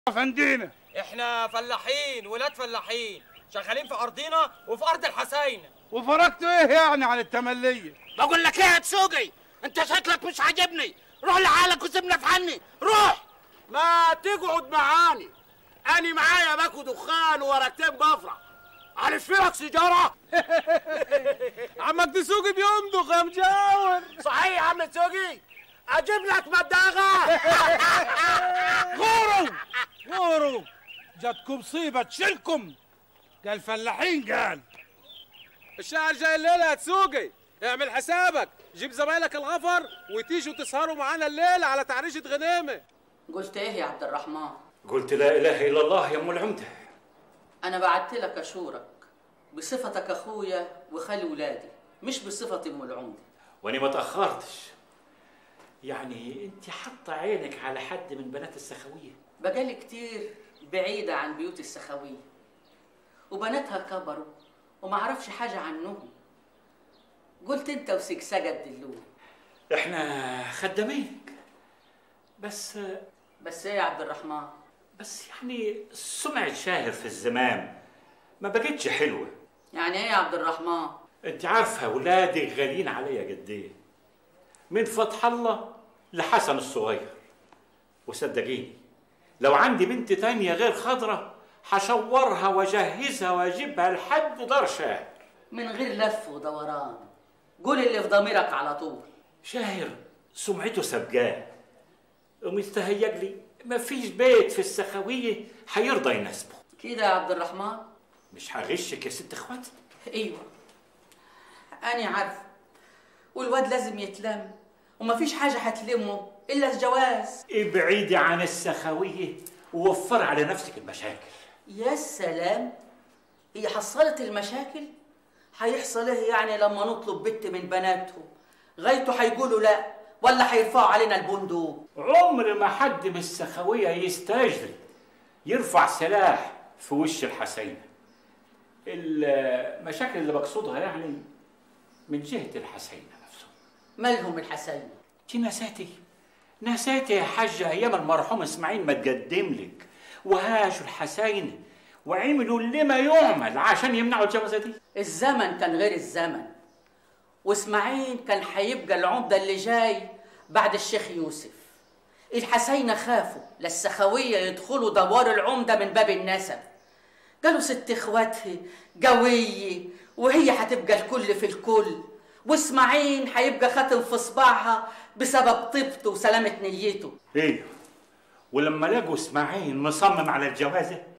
افندينا احنا فلاحين ولاد فلاحين شغالين في ارضنا وفي ارض الحساينه وفرقتوا ايه يعني عن التمليه بقول لك ايه يا تسوقي انت شكلك مش عاجبني روح لحالك وسيبنا في حني روح ما تقعد معاني انا معايا باكو دخان ورقتين بفرع الف لك سيجاره عمك دسوقي بيمضغ يا مجاور صحيح يا عم تسوقي اجيب لك مداغه غوروا غوروا جاتكم مصيبه تشيلكم قال فلاحين قال الشاعر جاي الليله يا تسوقي اعمل حسابك جيب زمايلك الغفر وتيجوا تسهروا معانا الليله على تعريشة غنيمه قلت ايه يا عبد الرحمن قلت لا اله الا الله يا ام العمده انا بعت لك اشورك بصفتك اخويا وخالي ولادي مش بصفتي ام العمده وانا ما تاخرتش يعني انت حاطه عينك على حد من بنات السخويه بقالي كتير بعيدة عن بيوت السخاوية وبناتها كبروا وما عرفش حاجة عنهم قلت انت وسكسجة تدلوني احنا خدامينك بس بس ايه يا عبد الرحمن بس يعني سمعة شاهر في الزمام ما بقتش حلوه يعني ايه يا عبد الرحمن انت عارفه ولادك غاليين عليا قد ايه من فتح الله لحسن الصغير وصدقيني لو عندي بنت تانية غير خضرة هشورها واجهزها واجيبها لحد دار شاهر من غير لف ودوران قول اللي في ضميرك على طول شاهر سمعته سبقاه ومستهيج لي مفيش بيت في السخاوية هيرضى يناسبه كده يا عبد الرحمن مش هغشك يا ست اخواتي ايوه انا عارفه والواد لازم يتلم ومفيش حاجة هتلمه إلا الجواز ابعدي عن السخاوية ووفري على نفسك المشاكل يا سلام هي حصلت المشاكل هيحصل ايه يعني لما نطلب بنت من بناتهم غايته هيقولوا لا ولا هيرفعوا علينا البندوق عمر ما حد من السخاوية يستجري يرفع سلاح في وش الحسينة المشاكل اللي بقصدها يعني من جهة الحسينة نفسه مالهم الحسين انت نساتي نساتي يا حاجة أيام المرحوم إسماعيل ما تقدم لك وهاجوا الحساينة وعملوا اللي ما يعمل عشان يمنعوا الجوازة دي الزمن كان غير الزمن واسماعيل كان هيبقى العمدة اللي جاي بعد الشيخ يوسف الحسينة خافوا للسخوية يدخلوا دوار العمدة من باب النسب قالوا ست اخواتها قوية وهي هتبقى الكل في الكل واسماعيل هيبقى خاتم في صباعها بسبب طيبته وسلامة نيته ايوه ولما لقوا اسماعيل مصمم على الجوازة